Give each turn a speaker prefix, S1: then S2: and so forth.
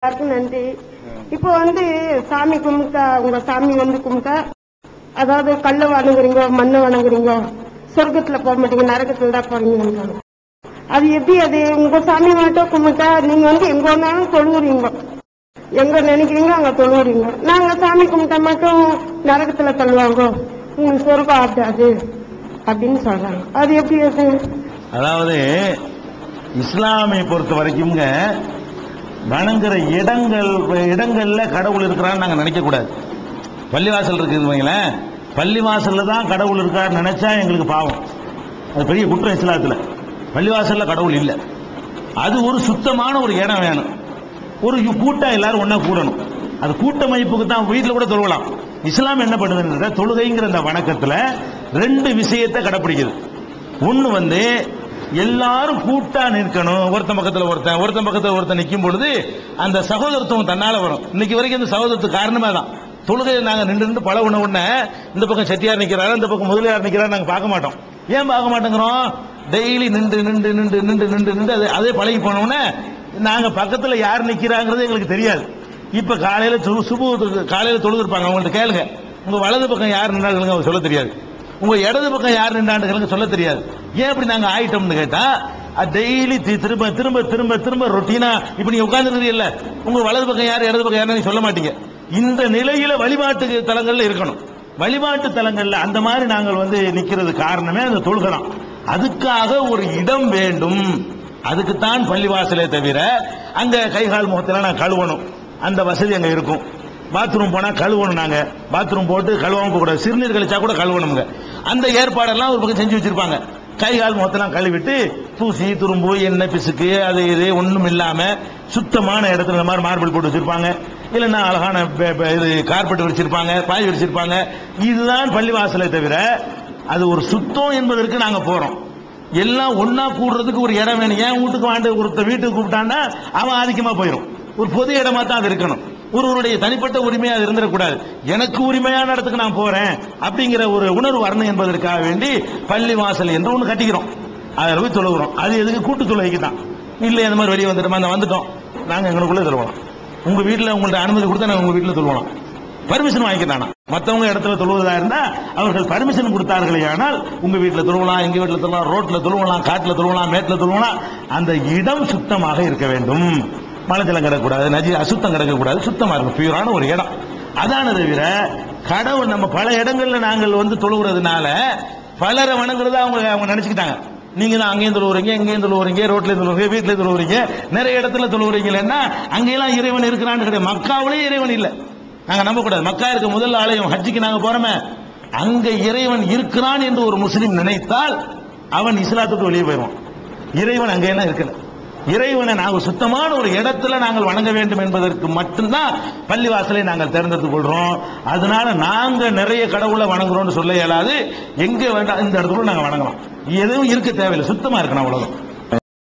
S1: எல்லாருக்கும் நன்றி இப்போ வந்து சாமி கும்பிட்டா உங்க சாமி வந்து கும்பிட்டா அதாவது கல்ல வணங்குறீங்க மண்ணை வணங்குறீங்க சொர்க்கத்துல போக மாட்டீங்க நரகத்துல தான் போறீங்க அது எப்படி அது உங்க சாமி மட்டும் கும்பிட்டா நீங்க வந்து எங்க வேணாலும் தொழுவுறீங்க எங்க நினைக்கிறீங்க அங்க தொழுவுறீங்க நாங்க சாமி கும்பிட்டா மட்டும் நரகத்துல தள்ளுவாங்க உங்களுக்கு சொர்க்கம் ஆட்டாது அப்படின்னு சொல்றாங்க அது எப்படி அது
S2: அதாவது இஸ்லாமை பொறுத்த வரைக்கும்ங்க வணங்குற இடங்கள் இடங்கள்ல கடவுள் இருக்கிறான்னு நாங்க நினைக்க கூடாது பள்ளிவாசல் இருக்குது வைங்களேன் பள்ளிவாசல்ல தான் கடவுள் இருக்கான்னு நினைச்சா எங்களுக்கு பாவம் அது பெரிய குற்றம் இஸ்லாத்துல பள்ளிவாசல்ல கடவுள் இல்லை அது ஒரு சுத்தமான ஒரு இடம் வேணும் ஒரு யு- கூட்டம் எல்லாரும் ஒண்ணா கூடணும் அது கூட்டமைப்புக்கு தான் வீட்டில் கூட தொழுவலாம் இஸ்லாம் என்ன பண்ணுதுன்ற தொழுகைங்கிற அந்த வணக்கத்துல ரெண்டு விஷயத்தை கடைப்பிடிக்குது ஒண்ணு வந்து எல்லாரும் கூட்டா நிற்கணும் ஒருத்தன் பக்கத்துல ஒருத்தன் ஒருத்தன் பக்கத்துல ஒருத்தன் நிற்கும் பொழுது அந்த சகோதரத்துவம் தன்னால வரும் இன்னைக்கு வரைக்கும் இந்த சகோதரத்துக்கு காரணமே தான் தொழுகையில் நாங்க நின்று நின்று பல உணவு உடனே இந்த பக்கம் செட்டியார் நிக்கிறாரு இந்த பக்கம் முதலியார் நிக்கிறாரு நாங்க பார்க்க மாட்டோம் ஏன் பார்க்க மாட்டேங்கிறோம் டெய்லி நின்று நின்று நின்று நின்று நின்று நின்று அது அதே பழகி போனோடனே நாங்க பக்கத்துல யார் நிக்கிறாங்கிறது எங்களுக்கு தெரியாது இப்ப காலையில சுபு சுபு காலையில தொழுது இருப்பாங்க அவங்கள்ட்ட கேளுங்க உங்க வலது பக்கம் யார் நின்றாங்க அவங்க சொல்ல தெரியாது உங்க இடது பக்கம் யார் நின்றாண்டு சொல்ல தெரியாது ஏன் இப்படி நாங்க ஆயிட்டோம்னு கேட்டா டெய்லி திரும்ப திரும்ப திரும்ப திரும்ப ரொட்டீனா இப்ப நீங்க உட்கார்ந்துருக்கீங்கல்ல உங்க வலது பக்கம் யார் இடது பக்கம் யாருன்னு சொல்ல மாட்டீங்க இந்த நிலையில வழிபாட்டு தலங்கள்ல இருக்கணும் வழிபாட்டு தலங்கள்ல அந்த மாதிரி நாங்கள் வந்து நிக்கிறது காரணமே அந்த தொழுகை தான் அதுக்காக ஒரு இடம் வேண்டும் அதுக்குத்தான் பள்ளிவாசலே தவிர அங்க கை கால் முகத்தெல்லாம் நான் கழுவணும் அந்த வசதி அங்க இருக்கும் பாத்ரூம் போனா கழுவணும் நாங்க பாத்ரூம் போட்டு கழுவாம போக கூடாது சிறுநீர் கழிச்சா கூட கழுவணுங்க அந்த ஏற்பாடெல்லாம் ஒரு பக்கம் செஞ்சு வச்சிருப்பாங்க கை கால் முகத்தெல்லாம் கழுவிட்டு தூசி துரும்பு எண்ணெய் பிசுக்கு அது இது ஒண்ணும் இல்லாம சுத்தமான இடத்துல இந்த மாதிரி மார்பிள் போட்டு வச்சிருப்பாங்க இல்லைன்னா அழகான பே- பே- இது கார்பெட் விரிச்சிருப்பாங்க பாய் விரிச்சிருப்பாங்க இதுதான் பள்ளிவாசலை தவிர அது ஒரு சுத்தம் என்பதற்கு நாங்க போறோம் எல்லாம் ஒண்ணா கூடுறதுக்கு ஒரு இடம் வேணும் ஏன் வீட்டுக்கு வாண்டு ஒருத்த வீட்டுக்கு கூப்பிட்டான்னா அவன் ஆதிக்கமா போயிடும் ஒரு பொது இடமா தான் அது இருக்கணும் ஒருவருடைய தனிப்பட்ட உரிமையா அது இருந்துடக்கூடாது எனக்கு உரிமையான இடத்துக்கு நான் போறேன் அப்படிங்கிற ஒரு உணர்வு வரணும் என்பதற்காக வேண்டி பள்ளி வாசல் என்று ஒன்று கட்டிக்கிறோம் அதில் போய் தொழுகிறோம் அது எதுக்கு கூட்டு தொழுகைக்கு தான் இல்லை இந்த மாதிரி வெளியே வந்துட்டோமா அந்த வந்துட்டோம் நாங்க எங்களுக்குள்ள தொழுவலாம் உங்க வீட்டில் உங்கள்ட்ட அனுமதி கொடுத்தா நாங்க உங்க வீட்டில் தொழுவலாம் பர்மிஷன் வாங்கிக்கிறானா மத்தவங்க இடத்துல தொழுவதா இருந்தா அவர்கள் பர்மிஷன் கொடுத்தார்களே ஆனால் உங்க வீட்டுல தொழுவலாம் எங்க வீட்டுல தொழுவலாம் ரோட்ல தொழுவலாம் காட்டுல தொழுவலாம் மேட்ல தொழுவலாம் அந்த இடம் சுத்தமாக இருக்க வேண்டும் மலஜலம் கிடக்கூடாது நஜி அசுத்தம் கிடக்கக்கூடாது சுத்தமா இருக்கும் பியூரான ஒரு இடம் அதான தவிர கடவுள் நம்ம பல இடங்கள்ல நாங்கள் வந்து தொழுகிறதுனால பலரை வணங்குறதா அவங்க அவங்க நினைச்சுக்கிட்டாங்க நீங்க தான் அங்கேயும் தொழுவுறீங்க இங்கேயும் தொழுவுறீங்க ரோட்ல தொழுவுறீங்க வீட்டுல தொழுவுறீங்க நிறைய இடத்துல தொழுவுறீங்களா அங்கெல்லாம் இறைவன் இருக்கிறான்னு கிடையாது மக்காவிலேயே இறைவன் இல்லை நாங்க நம்ப கூடாது மக்கா இருக்க முதல் ஆலயம் ஹஜ்ஜிக்கு நாங்க போறோமே அங்க இறைவன் இருக்கிறான் என்று ஒரு முஸ்லிம் நினைத்தால் அவன் இஸ்லாத்துக்கு வெளியே போயிடுவான் இறைவன் அங்க எல்லாம் இருக்கல இறைவனை நாங்கள் சுத்தமான ஒரு இடத்துல நாங்கள் வணங்க வேண்டும் என்பதற்கு மட்டும்தான் பள்ளிவாசலை நாங்கள் தேர்ந்தெடுத்துக் கொள்றோம் அதனால நாங்க நிறைய கடவுளை வணங்குறோம்னு சொல்ல இயலாது எங்க வேண்டாம் இந்த இடத்துல நாங்க வணங்கலாம் எதுவும் இருக்க தேவையில்லை சுத்தமா இருக்கணும் அவ்வளவுதான்